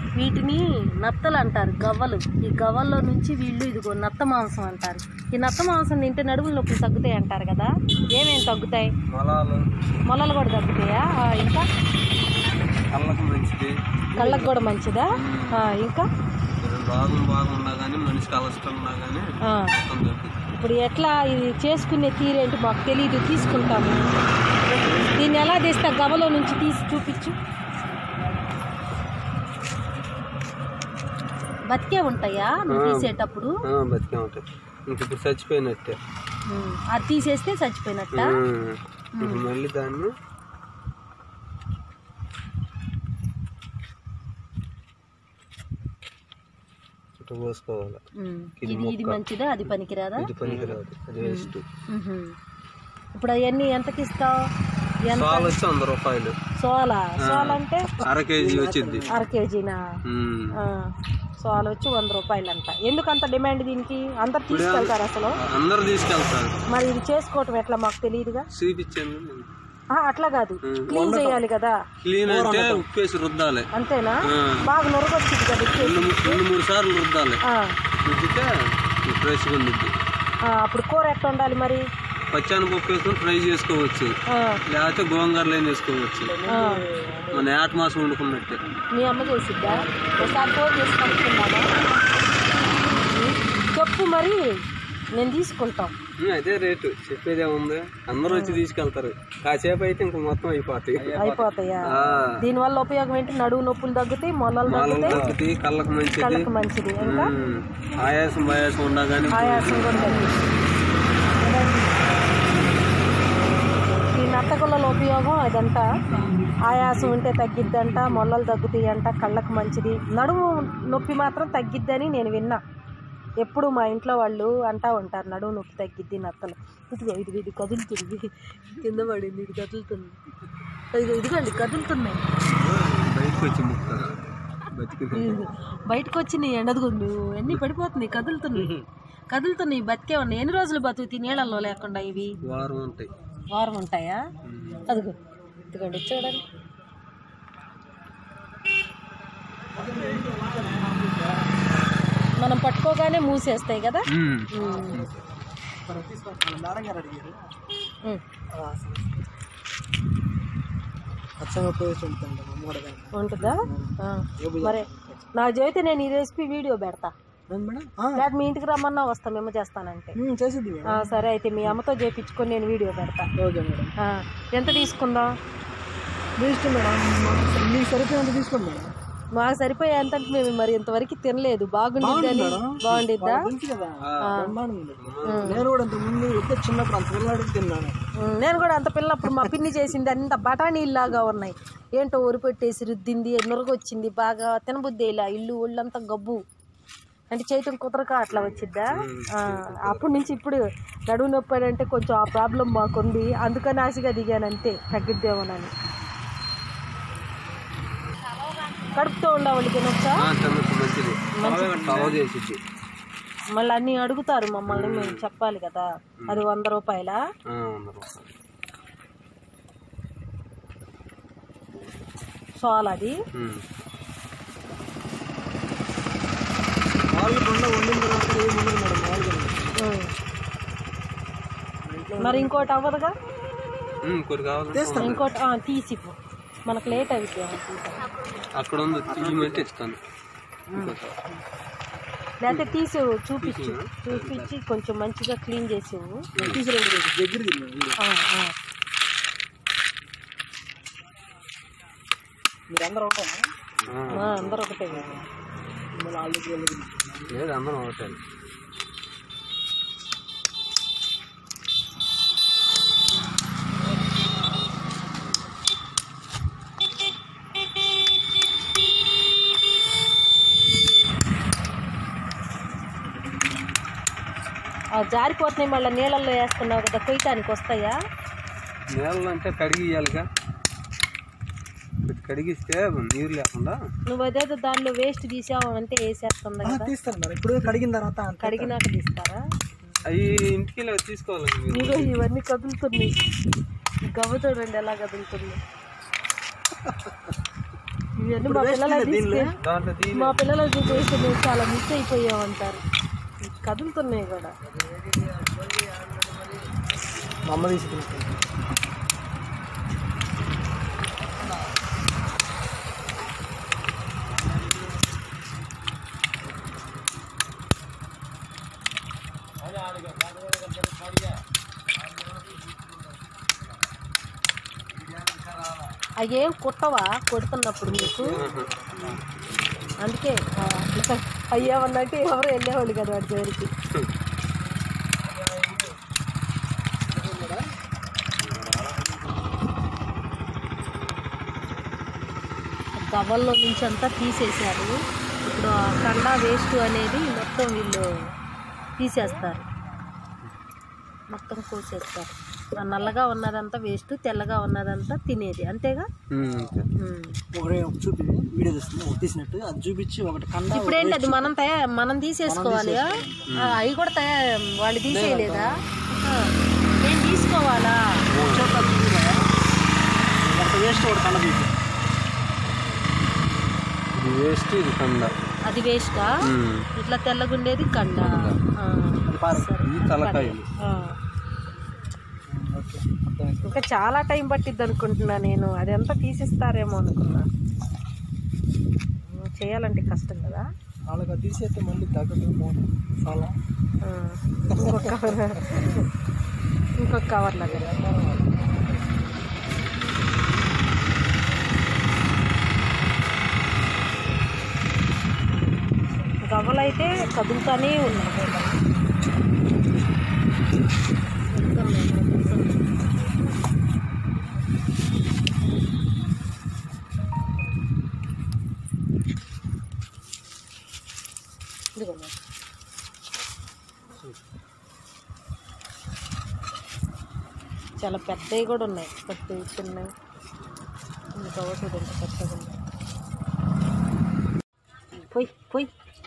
వీటిని నత్తలు అంటారు గవ్వలు ఈ గవ్వల్లో నుంచి వీళ్ళు ఇదిగో నత్త మాంసం అంటారు ఈ నత్త మాంసం తింటే నడుముల నొప్పులు తగ్గుతాయి అంటారు కదా ఏమేమి తగ్గుతాయి మొలాలు మొలలు కూడా తగ్గుతాయా ఆ, ఇంకా కళ్ళకు మంచిది కళ్ళకు కూడా మంచిదా ఆ, ఇంకా రోగం బాగున్నా కానీ మనిషికి అలసటం ఉన్నా కానీ ఆ, మొత్తం తగ్గుతుంది ఇప్పుడు ఎట్లా ఇది చేసుకునే తీరేంటి మాకు తెలియదు తీసుకుంటాము దీన్ని ఎలా తీస్తా గవ్వలో నుంచి తీసి చూపించు బతికే ఉంటాయా నువ్వు ఆ. తీసేటప్పుడు ఆ, బతికే ఉంటాయి ఇంక ఇప్పుడు చచ్చిపోయినట్టే ఉమ్, అది తీసేస్తే చచ్చిపోయినట్ట ఉమ్. ఇంక మళ్ళీ దాన్ని చుట్టూ పోసుకోవాలి ఉమ్, ఇది ఇది ఇది మొక్క. మంచిదా అది పనికిరాదా ఇది పనికిరాదు అది వేస్ట్ ఉహు. ఇప్పుడు అవన్నీ ఎంతకి ఇస్తావు ఎంత సాల్ వచ్చి వంద రూపాయలు సోల సోల అంటే అర కేజీ వచ్చింది అర కేజీనా ఉమ్. ఆ, సోల వచ్చి వంద రూపాయలు అంట ఎందుకు అంత డిమాండ్ దీనికి అందరు తీసుకెళ్తారు అసలు అందరు తీసుకెళ్తారు మరి ఇది చేసుకోవటం ఎట్లా మాకు తెలియదుగా చూపించాను ఆ, అట్లా కాదు ఉమ్. క్లీన్ చేయాలి కదా క్లీన్ అంటే ఉప్పేసి రుద్దాలి అంతేనా ఆ. బాగా నొరగొచ్చింది కదా ఇచ్చేసి. రెండు మూ- రెండు మూడు సార్లు రుద్దాలి ఆ, రుద్దితే ఫ్రెష్గా ఉండిద్ది ఆ, అప్పుడు కూర ఎట్లా ఉండాలి మరి పచ్చాని పప్పు వేసుకొని ఫ్రై చేసుకోవచ్చు ఆ, లేకపోతే గోంగూరలు చేసుకోవచ్చు ఆ. మన ఏట మాసం వండుకున్నట్టే మీ అమ్మ చేసిద్దా ఒకసారి ఫోన్ చేసి కనుక్కుందామా చెప్పు మరి నేను తీసుకుంటాం ఉమ్, అదే రేటు చెప్పేదే ఉంది అందరూ వచ్చి తీసుకెళ్తారు కాసేపు అయితే ఇంక మొత్తం అయిపోతాయి అయిపోతాయా ఆ, దీనివల్ల ఉపయోగం ఏంటి నడువు నొప్పులు తగ్గుతాయి మొలలు మాలలు తగ్గుతాయి తగ్గుతాయి కళ్ళకు మంచిది కళ్ళకు మంచిది ఇంకా ఉమ్, ఆయాసం బాయాసం ఉండగానే ఆయాసం కూడా తగ్గుతుంది ఈ నత్తగుళ్ళల ఉపయోగం అదంతా ఆయాసం ఉంటే తగ్గిద్దంట మొల్లలు తగ్గుతాయి అంట కళ్ళకు మంచిది నడుము నొప్పి మాత్రం తగ్గిద్దని నేను విన్నా ఎప్పుడు మా ఇంట్లో వాళ్ళు అంటా ఉంటారు నడుము నొప్పి తగ్గిద్ది నత్తలు ఇదిగో ఇది ఇది కదులుతుంది కింద పడింది ఇది కదులుతుంది ఇదిగో ఇదిగోండి కదులుతున్నాయి బయటకు వచ్చి ముక్క బతికి ఇది బయటకు వచ్చి నీ ఎండదుగుండు అన్నీ పడిపోతున్నాయి కదులుతున్నాయి కదులుతున్నాయి బతికే ఉన్నాయి ఎన్ని రోజులు బతుకుతాయి నీళ్ళల్లో లేకుండా ఇవి వారం ఉంటాయి వారం ఉంటాయా ఉమ్. అదిగో ఇదిగోండి చూడండి మనం పట్టుకోగానే మూసేస్తాయి కదా ఉమ్. ఉమ్. ఉమ్. ఉంటుందా ఆ. మరి నాకు చెబితే నేను ఈ రెసిపీ వీడియో పెడతా లేకపోతే మీ ఇంటికి రమ్మన్నా వస్తా మేము చేస్తానంటే చేసిద్ది ఆ, సరే అయితే మీ అమ్మతో చేపించుకొని నేను వీడియో పెడతా ఓకే మేడం ఆ, ఎంత తీసుకుందాం మీ ఇష్టం మేడం మీకు సరిపోయేంత తీసుకోండి మేడం మాకు సరిపోయే ఎంత అంటే మేము మరి ఇంతవరకు తినలేదు బాగుండిద్దని బాగుండిద్దా తెలుసు కదా ఆ. బ్రహ్మాండంగా ఉంది. నేను కూడా ఇంత ముందు ఎప్పుడు చిన్నప్పుడు అంత పిల్లడికి తిన్నాను ఉమ్, నేను కూడా అంత పిల్లప్పుడు మా పిన్ని చేసింది అంత బఠానీలాగా ఉన్నాయి ఏంటో ఊరిపెట్టేసి రుద్దింది నురగొచ్చింది బాగా తినబుద్ది ఇలా ఇల్లు ఒళ్ళంతా గబ్బు అంటే చేయటం కుదరక అట్లా వచ్చిద్దా ఆ, అప్పటి నుంచి ఇప్పుడు నడువు నొప్పి అంటే కొంచెం ఆ ప్రాబ్లం మాకుంది అందుకని ఆశగా దిగాను అంతే తగ్గిద్దేమోనని కడుపుతో ఉండవాళ్ళు తినొచ్చా ఆ, తినొచ్చు మంచిది కవ చేసిద్ది మళ్ళీ అన్నీ అడుగుతారు మమ్మల్ని మేము చెప్పాలి కదా అది వంద రూపాయలా ఆ, వంద రూపాయలు సోల్ అది ఉమ్. వాళ్ళు కొండ వండిన తర్వాత ఏం ఉండదు మేడం మామూలుగా ఉమ్. మరి ఇంకోటి అవ్వదుగా ఉమ్, కొన్ని కావాలి ఇంకోటి ఆ, తీసి ఇవ్వు. మనకు లేట్ అవుతుంది అక్కడ ఉంది తీయమంటే ఇస్తాను ఇంకోటి. లేకపోతే తీసి చూపించు చూపించి కొంచెం మంచిగా క్లీన్ చేసి ఇవ్వు. తీసుకురండి దగ్గర తిన్నాను ఆ, ఆ. మీరు అందరూ ఉంటారా ఆ, ఆ, అందరూ ఒకటే మిమ్మల్ని వాళ్ళ దగ్గర వెళ్ళి లేదు అందరం అవుతాయి ఆ, జారిపోతున్నాయి మళ్ళీ నీళ్ళల్లో వేస్తున్నావు కదా కొయ్యటానికి వస్తాయా నీళ్ళు అంటే కడిగి ఇవ్వాలిగా కడిగిస్తే నీరు లేకుండా నువ్వు అదేదో దానిలో వేస్ట్ తీసావు అంటే వేసేస్తుంది కదా తీస్తాను మేడం ఇప్పుడు కడిగిన తర్వాత అంతే. కడిగినాక తీస్తారా అవి ఇంటికి వెళ్ళి తీసుకోవాలి మీరు ఇదిగో ఇవన్నీ కదులుతున్నాయి ఈ గవ్వ చూడండి ఎలా కదులుతుంది ఇవన్నీ మా పిల్లలు తీసుకెళ్ళి దాంట్లో దీని మా పిల్లలు చేసి మేము చాలా మిస్ అయిపోయామంటారు కదులుతున్నాయి కూడా మా అమ్మ తీసుకుంటుంది అయ్యేం కుట్టవా కొడుతున్నప్పుడు మీకు అందుకే ఆ, అయ్యామన్నట్టు ఎవరు వెళ్ళేవాళ్ళు కదా వాడి దగ్గరికి గవ్వల్లో నుంచి అంతా తీసేశారు ఇప్పుడు ఆ కండ వేస్ట్ అనేది మొత్తం వీళ్ళు తీసేస్తారు మొత్తం కోసేస్తారు ఆ నల్లగా ఉన్నదంతా వేస్ట్ తెల్లగా ఉన్నదంతా తినేది అంతేగా ఉమ్, అంతే. ఉమ్. ఒకటి ఒకటి చూపి వీడియో తీస్తుంది ఒకటి తీసినట్టు అది చూపించి ఒకటి కండ ఇప్పుడు ఏంటి అది మనం తయా మనం తీసేసుకోవాలి అవి కూడా తయా వాళ్ళు తీసేయలేదా ఆ. నేను తీసుకోవాలా ఒకటి వేస్ట్ ఒకటి కండ చూపి ఇది వేస్ట్ ఇది కంద అది వేస్టా ఉమ్. ఇట్లా తెల్లగుండేది కండ ఆ. అది పారు సరే. ఈ తలకాయలు ఆ. ఓకే అర్థమైంది ఇంకా చాలా టైం పట్టిద్ది అనుకుంటున్నా నేను అదంతా తీసిస్తారేమో అనుకున్నా ఉమ్, చేయాలంటే కష్టం కదా వాళ్ళకి అది తీసేస్తే మళ్ళీ తగ్గదు మోన చాలా ఆ. ఇంకొక కవర్ ఇంకొక కవర్ లాగా గవ్వలైతే కదులుతానే ఉన్నాయి వెళ్తున్నాయి, వెళ్తున్నాయి. ఇదిగో మరి. చాలా పెద్దవి కూడా ఉన్నాయి పెద్దవి చిన్నవి ఇంకా చూడు ఎంత పెద్దగా ఉన్నాయి పోయి పోయి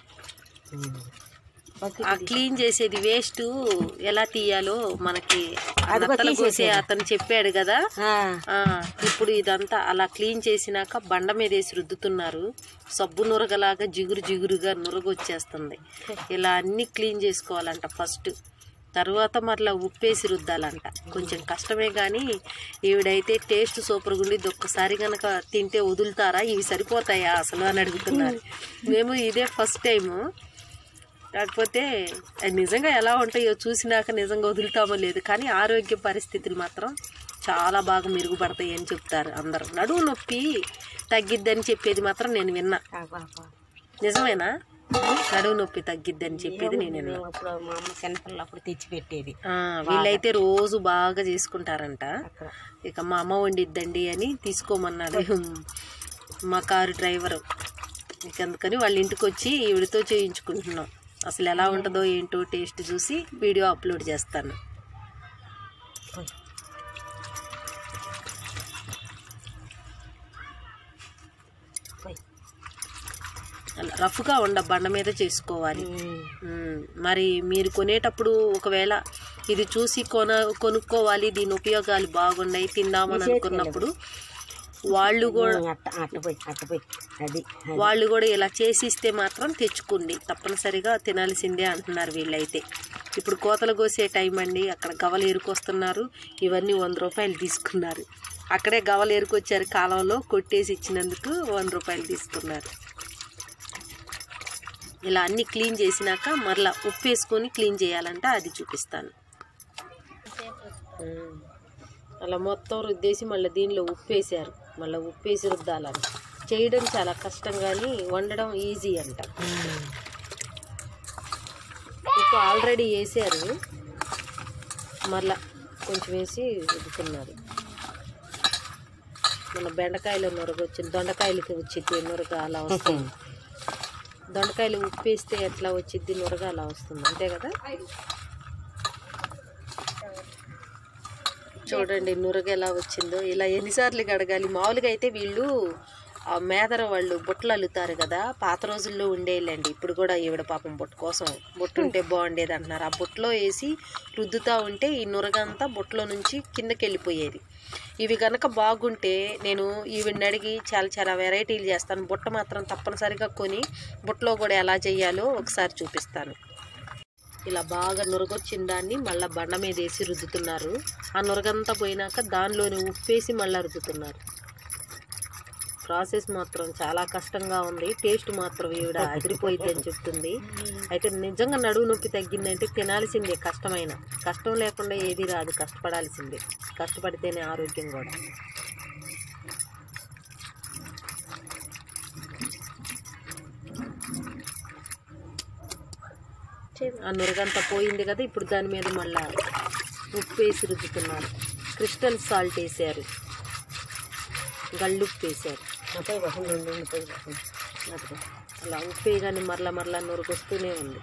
ఆ క్లీన్ చేసేది వేస్ట్ ఎలా తీయాలో మనకి నత్తలు కోసే అతను చెప్పాడు కదా ఆ, ఇప్పుడు ఇదంతా అలా క్లీన్ చేసినాక బండ మీద వేసి రుద్దుతున్నారు సబ్బు నురగలాగా జిగురు జిగురుగా నురగ వచ్చేస్తుంది ఇలా అన్ని క్లీన్ చేసుకోవాలంట ఫస్ట్ తర్వాత మరలా ఉప్పేసి రుద్దాలంట కొంచెం కష్టమే కానీ ఈవిడైతే టేస్ట్ సూపర్గా ఉండి ఒక్కసారి కనుక తింటే వదులుతారా ఇవి సరిపోతాయా అసలు అని అడుగుతున్నారు మేము ఇదే ఫస్ట్ టైము కాకపోతే అది నిజంగా ఎలా ఉంటాయో చూసినాక నిజంగా వదులుతామో లేదు కానీ ఆరోగ్య పరిస్థితులు మాత్రం చాలా బాగా మెరుగుపడతాయి అని చెప్తారు అందరూ నడువు నొప్పి తగ్గిద్దని చెప్పేది మాత్రం నేను విన్నా నిజమేనా నడువు నొప్పి తగ్గిద్దని చెప్పేది నేను విన్నా అప్పుడు మా అమ్మ చిన్నపిల్లప్పుడు తెచ్చి పెట్టేది ఆ, వీళ్ళైతే రోజు బాగా చేసుకుంటారంట ఇక మా అమ్మ వండిద్దండి అని తీసుకోమన్నాడు మా కారు డ్రైవరు ఇక అందుకని వాళ్ళ ఇంటికి వచ్చి ఈవిడితో చేయించుకుంటున్నాం అసలు ఎలా ఉంటుందో ఏంటో టేస్ట్ చూసి వీడియో అప్లోడ్ చేస్తాను అలా రఫ్గా ఉండ బండ మీద చేసుకోవాలి మ్మ్. మరి మీరు కొనేటప్పుడు ఒకవేళ ఇది చూసి కొన కొనుక్కోవాలి దీని ఉపయోగాలు బాగున్నాయి తిందామని అనుకున్నప్పుడు వాళ్ళు కూడా అట్ట అట్టపోయి అట్టపోయి అది వాళ్ళు కూడా ఇలా చేసిస్తే మాత్రం తెచ్చుకోండి తప్పనిసరిగా తినాల్సిందే అంటున్నారు వీళ్ళైతే ఇప్పుడు కోతలు కోసే టైం అండి అక్కడ గవలు ఏరుకొస్తున్నారు ఇవన్నీ వంద రూపాయలు తీసుకున్నారు అక్కడే గవలు ఏరుకొచ్చారు కాలంలో కొట్టేసి ఇచ్చినందుకు వంద రూపాయలు తీసుకున్నారు ఇలా అన్ని క్లీన్ చేసినాక మరలా ఉప్పు వేసుకొని క్లీన్ చేయాలంటే అది చూపిస్తాను ఉమ్. అలా మొత్తం రుద్దేసి మళ్ళీ దీనిలో ఉప్పు వేసారు మళ్ళీ ఉప్పు వేసి రుద్దాలంట చేయడం చాలా కష్టం కానీ వండడం ఈజీ అంట ఉప్పు ఆల్రెడీ వేసారు మళ్ళా కొంచెం వేసి రుద్దుతున్నారు మన బెండకాయలు నొరగ వచ్చింది దొండకాయలకి వచ్చింది నొరగ అలా వస్తుంది దొండకాయలు ఉప్పు వేస్తే ఎట్లా వచ్చింది నొరగ అలా వస్తుంది అంతే కదా చూడండి నురగ ఎలా వచ్చిందో ఇలా ఎన్నిసార్లు కడగాలి మామూలుగా అయితే వీళ్ళు ఆ మేదర వాళ్ళు బుట్టలు అల్లుతారు కదా పాత రోజుల్లో ఉండేళ్ళండి ఇప్పుడు కూడా ఈవిడ పాపం బుట్ట కోసం బుట్ట ఉంటే బాగుండేది అంటున్నారు ఆ బుట్టలో వేసి రుద్దుతా ఉంటే ఈ నురగంతా బుట్టలో నుంచి కిందకి వెళ్ళిపోయేది ఇవి కనుక బాగుంటే నేను ఈవిడ్ని అడిగి చాలా చాలా వెరైటీలు చేస్తాను బుట్ట మాత్రం తప్పనిసరిగా కొని బుట్టలో కూడా ఎలా చేయాలో ఒకసారి చూపిస్తాను ఇలా బాగా నురగొచ్చిన దాన్ని మళ్ళీ బండ మీద వేసి రుద్దుతున్నారు ఆ నురగంతా పోయినాక దానిలోని ఉప్పేసి మళ్ళీ రుద్దుతున్నారు ప్రాసెస్ మాత్రం చాలా కష్టంగా ఉంది టేస్ట్ మాత్రం ఈవిడ అదిరిపోయింది అని చెప్తుంది అయితే నిజంగా నడువు నొప్పి తగ్గిందంటే తినాల్సిందే కష్టమైన కష్టం లేకుండా ఏది రాదు కష్టపడాల్సిందే కష్టపడితేనే ఆరోగ్యం కూడా ఆ నురగంతా పోయింది కదా ఇప్పుడు దాని మీద మళ్ళా ఉప్పు వేసి రుద్దుతున్నారు క్రిస్టల్ సాల్ట్ వేసారు గళ్ళుప్పు వేసారు ముప్పై పర్సెంట్ రెండు ముప్పై పర్సెంట్ అదిగో. అలా ఉప్పు వేయగానే మరలా మరలా నురుగొస్తూనే ఉంది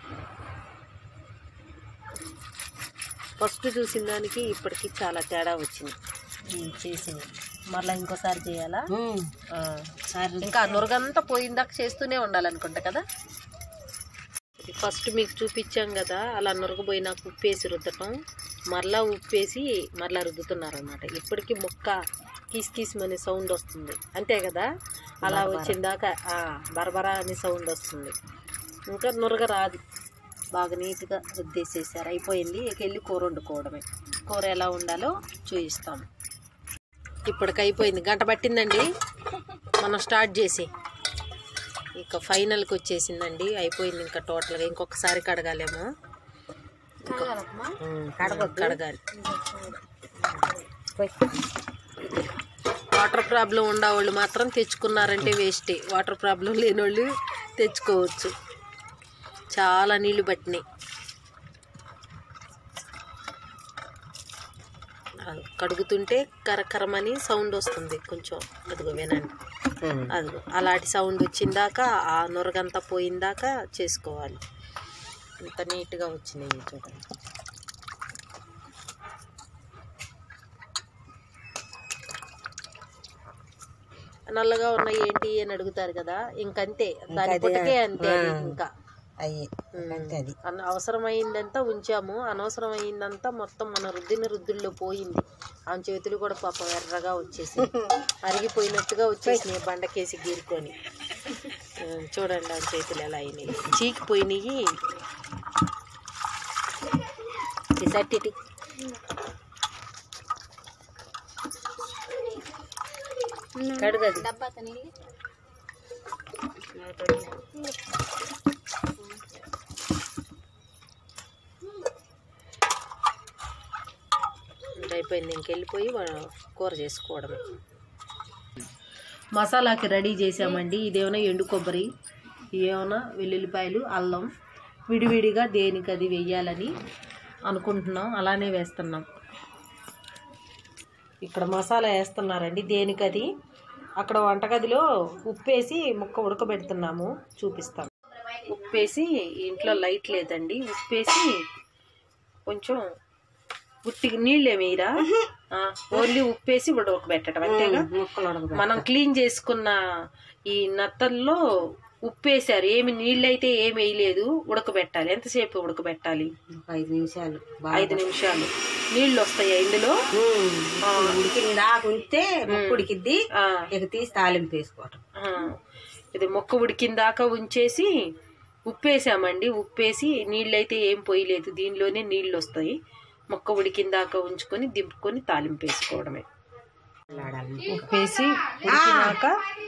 ఫస్ట్ చూసిన దానికి ఇప్పటికి చాలా తేడా వచ్చింది ఈ చేసింది మరలా ఇంకోసారి చేయాలా ఆ. ఇంకా ఆ నురగంతా పోయిందాక చేస్తూనే ఉండాలనుకుంటా కదా ఇది ఫస్ట్ మీకు చూపించాం కదా అలా నురగపోయినాక ఉప్పు వేసి రుద్దటం మరలా ఉప్పు వేసి మరలా రుద్దుతున్నారు అనమాట ఇప్పటికీ మొక్క కీస్ కీస్ అనే సౌండ్ వస్తుంది అంతే కదా అలా వచ్చిందాక ఆ, బరబరా అనే సౌండ్ వస్తుంది ఇంకా నురగ రాదు బాగా నీట్గా రుద్దేసేసారు అయిపోయింది ఇక వెళ్ళి కూర వండుకోవడమే కూర ఎలా ఉండాలో చూపిస్తాము ఇప్పటికి అయిపోయింది గంట పట్టిందండి మనం స్టార్ట్ చేసి ఇక ఫైనల్కి వచ్చేసిందండి అయిపోయింది ఇంకా టోటల్గా ఇంకొకసారి కడగాలేమో కడగ కడగాలి వాటర్ ప్రాబ్లం ఉండేవాళ్ళు మాత్రం తెచ్చుకున్నారంటే వేస్టే వాటర్ ప్రాబ్లం లేని వాళ్ళు తెచ్చుకోవచ్చు చాలా నీళ్లు పట్టినాయి అది కడుగుతుంటే కరకరమని సౌండ్ వస్తుంది కొంచెం అదిగో వినండి అదిగో అలాంటి సౌండ్ వచ్చిందాక ఆ నురగంతా పోయిందాక చేసుకోవాలి ఇంత నీట్గా వచ్చినాయి చూడండి నల్లగా ఉన్నాయి ఏంటి అని అడుగుతారు కదా ఇంకంతే దాని పుట్టకే అంతే అది ఇంకా అయ్యి ఉమ్. అంతే అది అన- అవసరమైందంతా ఉంచాము అనవసరమైందంతా మొత్తం మన రుద్దిన రుద్దుల్లో పోయింది ఆ చేతులు కూడా పాపం ఎర్రగా వచ్చేసి అరిగిపోయినట్టుగా వచ్చేసినాయి బండకేసి గీరుకొని ఆ, చూడండి ఆ చేతులు ఎలా అయినాయి చీకిపోయినాయి సట్టి కడుగది ఇంకా అయిపోయింది ఇంకెళ్ళిపోయి మనం కూర చేసుకోవడమే మసాలాకి రెడీ చేసామండి ఇదేమైనా ఎండు కొబ్బరి ఏమైనా వెల్లుల్లిపాయలు అల్లం విడివిడిగా దేనికి అది వెయ్యాలని అనుకుంటున్నాం అలానే వేస్తున్నాం ఇక్కడ మసాలా వేస్తున్నారండి దేనికది అక్కడ వంటగదిలో ఉప్పేసి ముక్క ఉడకబెడుతున్నాము చూపిస్తాం ఉప్పేసి ఇంట్లో లైట్ లేదండి ఉప్పేసి కొంచెం ఉట్టి నీళ్ళు మీరా ఓన్లీ ఉప్పేసి ఉడకబెట్టడం అంతేగా ముక్కలు ఉడకబెట్టాలి. మనం క్లీన్ చేసుకున్న ఈ నత్తల్లో ఉప్పేశారు ఏమి నీళ్ళైతే ఏమి వేయలేదు ఉడకబెట్టాలి ఎంతసేపు ఉడకబెట్టాలి ఒక ఐదు నిమిషాలు బాగా ఐదు నిమిషాలు నీళ్ళు వస్తాయి ఇందులో ఉడికి దాకా ఉంటే ముక్క ఉడికిద్ది ఆ, ఇక తీసి తాలింపు వేసుకోవటం ఆ. ఇది మొక్క ఉడికిన దాకా ఉంచేసి ఉప్పేసామండి ఉప్పేసి నీళ్ళైతే ఏం పోయలేదు దీనిలోనే నీళ్ళు వస్తాయి మొక్క ఉడికిన దాకా ఉంచుకొని దింపుకొని తాలింపు వేసుకోవడమే ఉప్పేసి ఉడికినాక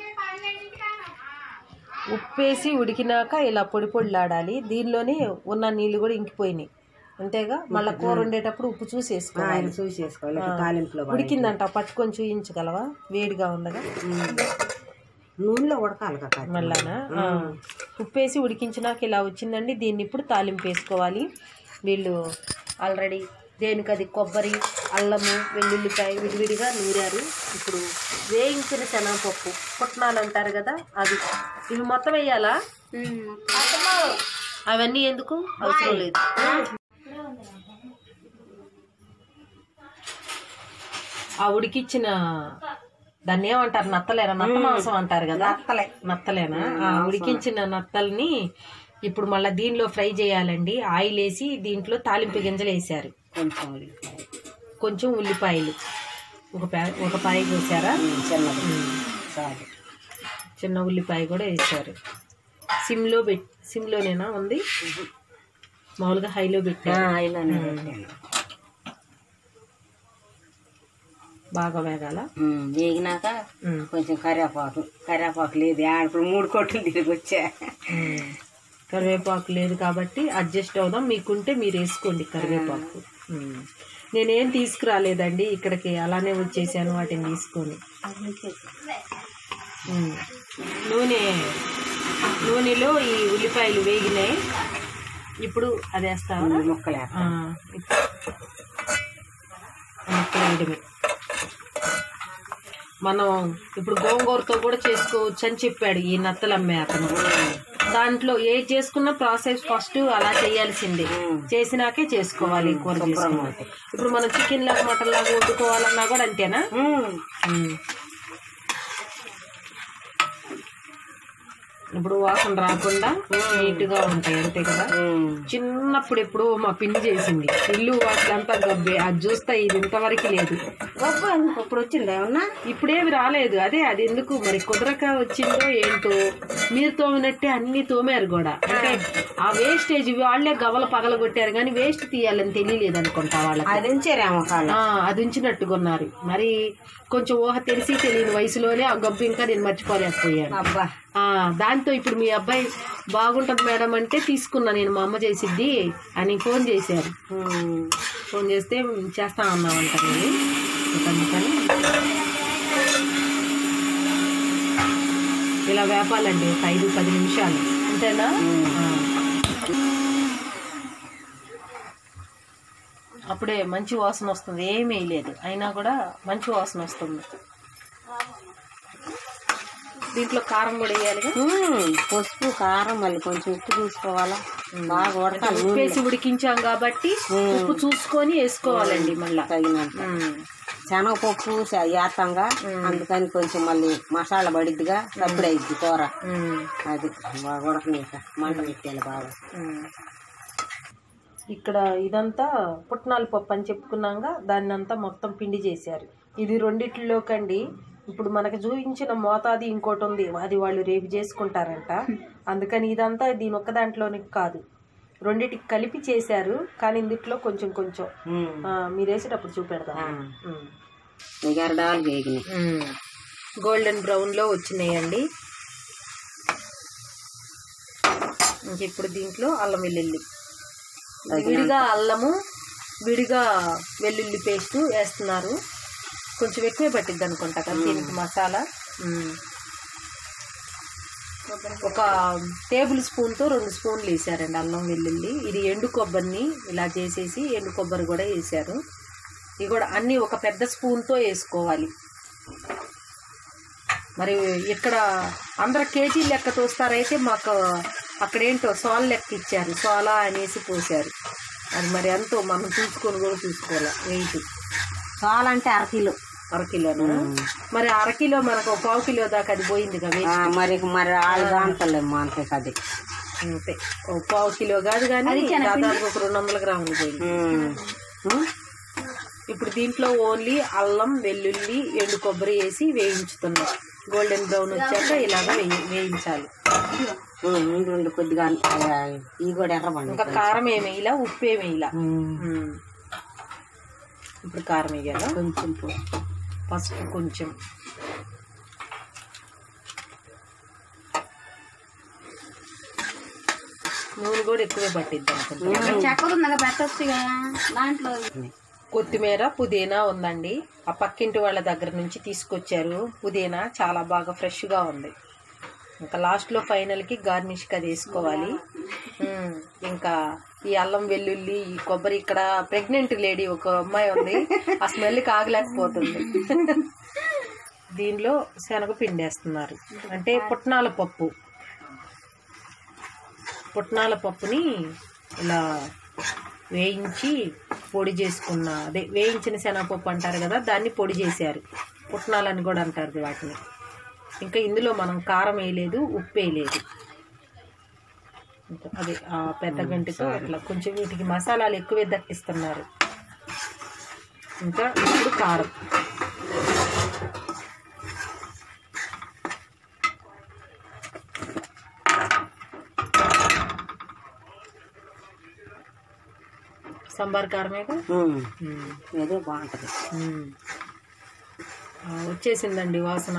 ఉప్పేసి ఉడికినాక ఇలా పొడి పొడిలాడాలి దీనిలోనే ఉన్న నీళ్ళు కూడా ఇంకిపోయినాయి అంతేగా మళ్ళీ కూర వండేటప్పుడు ఉప్పు చూసి వేసుకోవాలి ఆయన చూసి వేసుకోవాలి ఇక తాలింపులో బాగా. ఉడికిందంట పట్టుకొని చూయించగలవా వేడిగా ఉండగా నూనెలో ఉడకాలి కదా మళ్ళానా ఆ. ఉప్పేసి ఉడికించినాక ఇలా వచ్చిందండి దీన్ని ఇప్పుడు తాలింపు వేసుకోవాలి వీళ్ళు ఆల్రెడీ దేనికి అది కొబ్బరి అల్లము వెల్లుల్లిపాయ విడివిడిగా నూరారు ఇప్పుడు వేయించిన శనగపప్పు పుట్నాలు అంటారు కదా అది ఇవి మొత్తం వేయాలా అవన్నీ ఎందుకు అవసరం లేదు ఆ ఉడికిచ్చిన దాన్ని ఏమంటారు నత్తలేరా నత్త మాంసం అంటారు కదా నత్తలే. నత్తలేనా ఆ, ఉడికించిన నత్తల్ని ఇప్పుడు మళ్ళీ దీనిలో ఫ్రై చేయాలండి ఆయిల్ వేసి దీంట్లో తాలింపు గింజలు వేసారు కొంచెం ఉల్లిపాయ కొంచెం ఉల్లిపాయలు ఒక పా ఒక పాయ కోసారా చిన్నది ఉమ్. చాలు చిన్న ఉల్లిపాయ కూడా వేసారు సిమ్లో పెట్ సిమ్లోనేనా ఉంది మామూలుగా హైలో పెట్టా అయిలోనే పెట్టాను బాగా వేగాల ఉమ్, వేగినాక ఉమ్. కొంచెం కరివేపాకు కరివేపాకు లేదు ఆడప్పుడు మూడు కొట్లు తిరిగి వచ్చా ఉమ్. కరివేపాకు లేదు కాబట్టి అడ్జస్ట్ అవుదాం మీకుంటే మీరు వేసుకోండి కరివేపాకు ఉమ్. నేనేం తీసుకురాలేదండి ఇక్కడికి అలానే వచ్చేసాను వాటిని తీసుకొని ఉమ్. నూనె నూనెలో ఈ ఉల్లిపాయలు వేగినాయి ఇప్పుడు అది వేస్తావా ముక్కలు ఆ, ఇప్పుడు ముక్కలు వేయడమే మనం ఇప్పుడు గోంగూరతో కూడా చేసుకోవచ్చు అని చెప్పాడు ఈ నత్తలు అమ్మే అతను దాంట్లో ఏ చేసుకున్న ప్రాసెస్ ఫస్ట్ అలా చేయాల్సిందే చేసినాకే చేసుకోవాలి కూర చేసుకోవాలి ఇప్పుడు మనం చికెన్ లాగా మటన్ లాగా వండుకోవాలన్నా కూడా అంతేనా ఉమ్. ఇప్పుడు వాసన రాకుండా నీట్ గా ఉంటాయి అంతే కదా చిన్నప్పుడు ఎప్పుడు మా పిన్ని చేసింది ఇల్లు వాటిలంతా గబ్బే అది చూస్తే ఇది ఇంతవరకు లేదు గొప్ప ఇప్పుడు వచ్చిందా ఏమన్నా ఇప్పుడేమి రాలేదు అదే అది ఎందుకు మరి కుదరక వచ్చిందో ఏంటో మీరు తోమినట్టే అన్ని తోమారు కూడా అంటే ఆ వేస్టేజ్ వాళ్ళే గవల పగల కొట్టారు కానీ వేస్ట్ తీయాలని తెలియలేదు అనుకుంటా వాళ్ళకి అది ఉంచారేమో కాలం ఆ, అది ఉంచినట్టుకున్నారు మరి కొంచెం ఊహ తెలిసి తెలియని వయసులోనే ఆ గబ్బు ఇంకా నేను మర్చిపోలేకపోయాను అబ్బా ఆ, దాంతో ఇప్పుడు మీ అబ్బాయి బాగుంటుంది మేడం అంటే తీసుకున్నా నేను మా అమ్మ చేసిద్ది అని ఫోన్ చేశారు ఉమ్. ఫోన్ చేస్తే చేస్తా అన్నామంట నేను ఇంకా అందుకని ఇలా వేపాలండి ఒక ఐదు పది నిమిషాలు అంతేనా ఆ. అప్పుడే మంచి వాసన వస్తుంది ఏమీ లేదు అయినా కూడా మంచి వాసన వస్తుంది దీంట్లో కారం కూడా వేయాలిగా ఉమ్, పసుపు కారం మళ్ళీ కొంచెం ఉప్పు చూసుకోవాలా బాగా ఉడకాలి ఉప్పు వేసి ఉడికించాం కాబట్టి ఉప్పు చూసుకొని వేసుకోవాలండి మళ్ళా తగినంత ఉమ్. శనగపప్పు చ- వేస్తాంగా అందుకని కొంచెం మళ్ళీ మసాలా పడిద్దిగా సప్పుడు అయింది కూర ఉమ్. అది బాగా ఉడకనీక మంట పెట్టాలి బాగా ఉమ్. ఇక్కడ ఇదంతా పుట్నాల పప్పు అని చెప్పుకున్నాగా దాన్ని అంతా మొత్తం పిండి చేశారు ఇది రెండిట్లోకండి ఇప్పుడు మనకు చూపించిన మోతాది ఇంకోటి ఉంది అది వాళ్ళు రేపు చేసుకుంటారంట అందుకని ఇదంతా దీని ఒక్క దాంట్లోనికి కాదు రెండిటికి కలిపి చేశారు కానీ ఇందుట్లో కొంచెం కొంచెం ఆ, మీరు వేసేటప్పుడు చూపెడదాం ఉమ్. ఎగరడాలు వేగినాయి ఉమ్. గోల్డెన్ బ్రౌన్లో వచ్చినాయండి ఇంక ఇప్పుడు దీంట్లో అల్లం వెల్లుల్లి విడిగా అల్లము విడిగా వెల్లుల్లి పేస్ట్ వేస్తున్నారు కొంచెం ఎక్కువే పట్టిద్ది అనుకుంటా కదా దీనికి మసాలా ఉమ్. ఒక టేబుల్ స్పూన్తో రెండు స్పూన్లు వేసారండి అల్లం వెల్లుల్లి ఇది ఎండు కొబ్బరిని ఇలా చేసేసి ఎండు కొబ్బరి కూడా వేసారు ఇవి కూడా అన్నీ ఒక పెద్ద స్పూన్తో వేసుకోవాలి మరి ఇక్కడ అందరు కేజీ లెక్క తోస్తారైతే మాకు అక్కడేంటో సోల లెక్క ఇచ్చారు సోలా అనేసి పోసారు అది మరి ఎంతో మనం చూసుకొని కూడా చూసుకోవాలి వెయిట్ చాలా అంటే అరకిలో అరకిలోనా మరి అరకిలో మనకు ఒక పావు కిలో దాకా అది పోయింది కదా ఆ, మరి మరి ఆళ్ళు దాంతలేము అంతే అది అంతే ఒక పావు కిలో కాదు కానీ దాదాపు ఒక రెండు వందల గ్రాములు పోయింది ఉమ్. ఉమ్. ఇప్పుడు దీంట్లో ఓన్లీ అల్లం వెల్లుల్లి ఎండు కొబ్బరి వేసి వేయించుతున్నాం గోల్డెన్ బ్రౌన్ వచ్చాక ఇలాగ వేయి వేయించాలి ఉమ్, ఉండు ఉండు కొద్దిగా ఆ, ఇవి కూడా ఎర్రబండి ఇంకా కారం ఏమేయాల ఉప్పు ఏమేయాల ఇప్పుడు కారం వేయాలా కొంచెం పసుపు. పసుపు కొంచెం నూనె కూడా ఎక్కువే పట్టిద్ది అనుకుంటా చక్కెర ఉందా పెట్టొచ్చుగా దాంట్లో కొత్తిమీర పుదీనా ఉందండి ఆ పక్కింటి వాళ్ళ దగ్గర నుంచి తీసుకొచ్చారు పుదీనా చాలా బాగా ఫ్రెష్గా ఉంది ఇంకా లాస్ట్లో ఫైనల్కి గార్నిష్కి అది వేసుకోవాలి ఉమ్, ఇంకా ఈ అల్లం వెల్లుల్లి ఈ కొబ్బరి ఇక్కడ ప్రెగ్నెంట్ లేడీ ఒక అమ్మాయి ఉంది ఆ స్మెల్కి ఆగలేకపోతుంది దీనిలో శనగపిండి వేస్తున్నారు అంటే పుట్నాల పప్పు పుట్నాల పప్పుని ఇలా వేయించి పొడి చేసుకున్న అదే వేయించిన శనగపప్పు అంటారు కదా దాన్ని పొడి చేశారు పుట్నాలని కూడా అంటారు వాటిని ఇంకా ఇందులో మనం కారం వేయలేదు ఉప్పు వేయలేదు ఇంకా అది ఆ పెద్ద గంటితో అట్లా కొంచెం వీటికి మసాలాలు ఎక్కువే దట్టిస్తున్నారు ఇంకా ఇప్పుడు కారం సాంబార్ కారమేగా ఉమ్. ఉమ్. అదే బాగుంటుంది మ్మ్. ఆ, వచ్చేసిందండి వాసన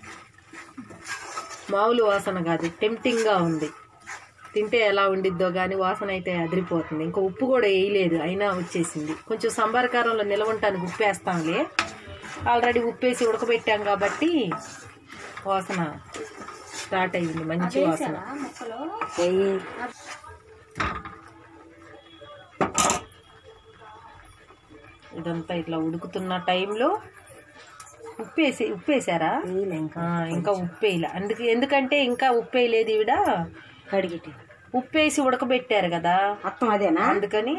మామూలు వాసన కాదు టెంప్టింగ్గా ఉంది తింటే ఎలా ఉండిద్దో కానీ వాసన అయితే అదిరిపోతుంది ఇంకా ఉప్పు కూడా వేయలేదు అయినా వచ్చేసింది కొంచెం సంబార కారంలో నిలవంటానికి ఉప్పు వేస్తాంలే ఆల్రెడీ ఉప్పు వేసి ఉడకబెట్టాం కాబట్టి వాసన స్టార్ట్ అయ్యింది మంచి వాసన చెయ్యి ఇదంతా ఇట్లా ఉడుకుతున్న టైంలో ఉప్పు వేసి ఉప్పు వేసారా వేయలే ఇంకా ఆ, ఇంకా ఉప్పు వేయలే అందుకే ఎందుకంటే ఇంకా ఉప్పు వేయలేదు ఈవిడ కడిగిటి ఉప్పు వేసి ఉడకబెట్టారు కదా మొత్తం అదేనా అందుకని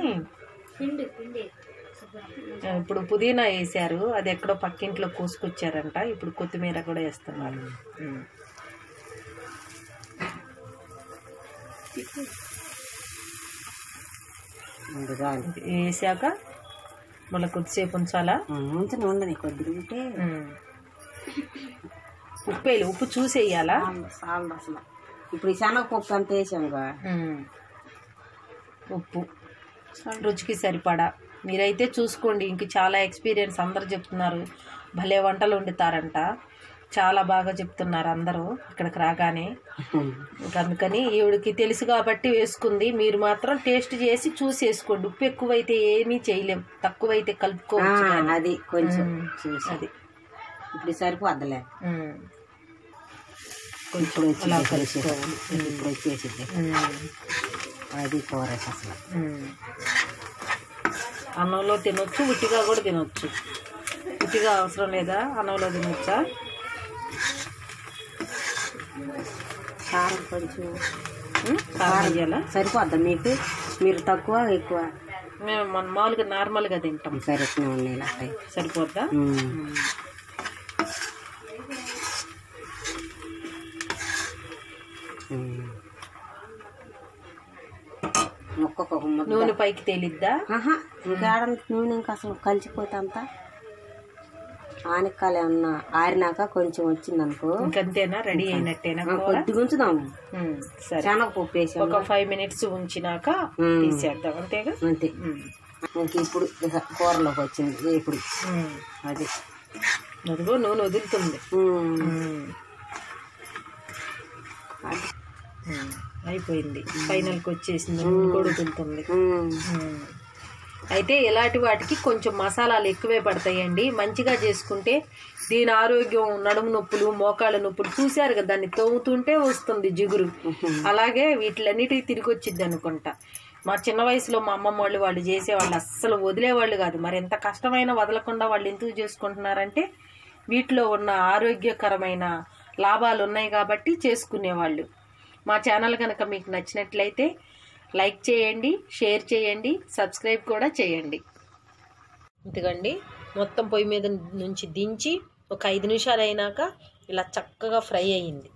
ఆ, ఇప్పుడు పుదీనా వేసారు అది ఎక్కడో పక్కింట్లో కోసుకొచ్చారంట ఇప్పుడు కొత్తిమీర కూడా వేస్తున్నారు ఉమ్. ఉంది చాలు. ఇది వేసాక మళ్ళీ కొద్దిసేపు ఉంచాలా ఉమ్, ఉంచని ఉండని కొద్దిగా ఉంటే ఉమ్. ఉప్పు వేయాలి ఉప్పు చూసి వేయాలా చాలు, చాలు అసలు ఇప్పుడు ఈ శనగపప్పు అంత వేసాముగా ఉమ్. ఉప్పు రుచికి సరిపడా మీరైతే చూసుకోండి ఇంక చాలా ఎక్స్పీరియన్స్ అందరు చెప్తున్నారు భలే వంటలు వండుతారంట చాలా బాగా చెప్తున్నారు అందరూ ఇక్కడికి రాగానే ఇంక అందుకని ఈవిడికి తెలుసు కాబట్టి వేసుకుంది మీరు మాత్రం టేస్ట్ చేసి చూసి వేసుకోండి ఉప్పు ఎక్కువైతే ఏమీ చేయలేం తక్కువైతే ఆ, కలుపుకోవచ్చు కానీ. అది కొంచెం ఉమ్. చూసి అది ఇప్పుడు సరిపోద్దులే ఉమ్. ఇప్పుడు వచ్చి అలా కలిసి కలుపుకోవాలి ఇప్పుడు వచ్చేసింది ఉమ్. అది కూర అసలు ఉమ్. అన్నంలో తినొచ్చు ఉట్టిగా కూడా తినొచ్చు ఉట్టిగా అవసరం లేదా అన్నంలో తినొచ్చా కారం కొంచెం ఉమ్, కారం వేయాలా సరిపోద్దా మీకు మీరు తక్కువ ఎక్కువ మేము మన మామూలుగా నార్మల్గా తింటాం సరే ఇట్లా ఉన్నాయి ఇలా అయి. సరిపోద్దా ఉమ్. ఉమ్. ఉమ్. ఒక్కొక్క ముద్ద నూనె పైకి తేలిద్దా ఆహా ఇంకా నూనె ఇంకా అసలు కలిసిపోతే అంతా ఆనకాలు ఏమన్నా ఆరినాక కొంచెం వచ్చింది అనుకో ఇంకంతేనా రెడీ అయినట్టేనా కూర కొద్దిగా ఉంచుదాము ఉమ్, సరే శనగపప్పు వేసాము ఒక ఫైవ్ మినిట్స్ ఉంచినాక ఉమ్. తీసేద్దాం అంతేగా అంతే ఉమ్. ఇంక ఇప్పుడు ఇక కూరలోకి వచ్చింది ఇప్పుడు ఉమ్. అది అదిగో నూనె వదులుతుంది ఉమ్. ఉమ్. అది. ఉమ్. అయిపోయింది ఫైనల్కి వచ్చేసింది నూనె కూడా వదులుతుంది ఉమ్. ఉమ్. అయితే ఇలాంటి వాటికి కొంచెం మసాలాలు ఎక్కువే పడతాయండి మంచిగా చేసుకుంటే దీని ఆరోగ్యం నడుము నొప్పులు మోకాళ్ళ నొప్పులు చూశారు కదా దాన్ని తవ్వుతుంటే వస్తుంది జిగురు అలాగే వీటిలన్నిటికీ తిరిగి వచ్చింది అనుకుంటా మా చిన్న వయసులో మా అమ్మమ్మ వాళ్ళు వాళ్ళు చేసేవాళ్ళు అస్సలు వదిలేవాళ్ళు కాదు మరి ఎంత కష్టమైనా వదలకుండా వాళ్ళు ఎందుకు చేసుకుంటున్నారంటే వీటిలో ఉన్న ఆరోగ్యకరమైన లాభాలు ఉన్నాయి కాబట్టి చేసుకునేవాళ్ళు మా ఛానల్ కనుక మీకు నచ్చినట్లయితే లైక్ చేయండి షేర్ చేయండి సబ్స్క్రైబ్ కూడా చేయండి ఇంతకండి మొత్తం పొయ్యి మీద నుంచి దించి ఒక ఐదు నిమిషాలు అయినాక ఇలా చక్కగా ఫ్రై అయ్యింది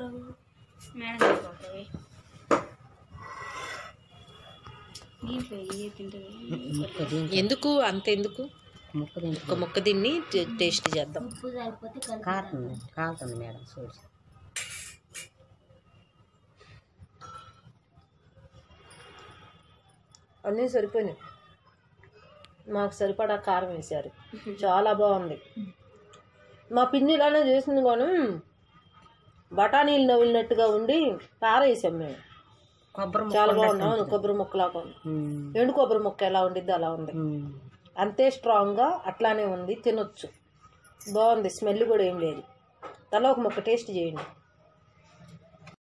ముక్క దీంట్లో ఎందుకు అంత ఎందుకు ముక్క దీంట్లో ఒక ముక్క దీన్ని టే- టేస్ట్ చేద్దాం కారుతుంది కాలుతుంది మేడం చూసి అన్నీ సరిపోయినాయి మాకు సరిపడా కారం వేశారు చాలా బాగుంది మా పిన్ని ఇలానే చేసింది కానీ బఠానీలు నవ్వినట్టుగా ఉండి పారేసాం మేము కొబ్బరి ముక్క చాలా బాగుంది అవును కొబ్బరి ముక్కలాగా ఉంది ఉమ్. ఎండు కొబ్బరి ముక్క ఎలా ఉండిద్ది అలా ఉంది ఉమ్. అంతే స్ట్రాంగ్గా అట్లానే ఉంది తినొచ్చు బాగుంది స్మెల్ కూడా ఏం లేదు తల ఒక ముక్క టేస్ట్ చేయండి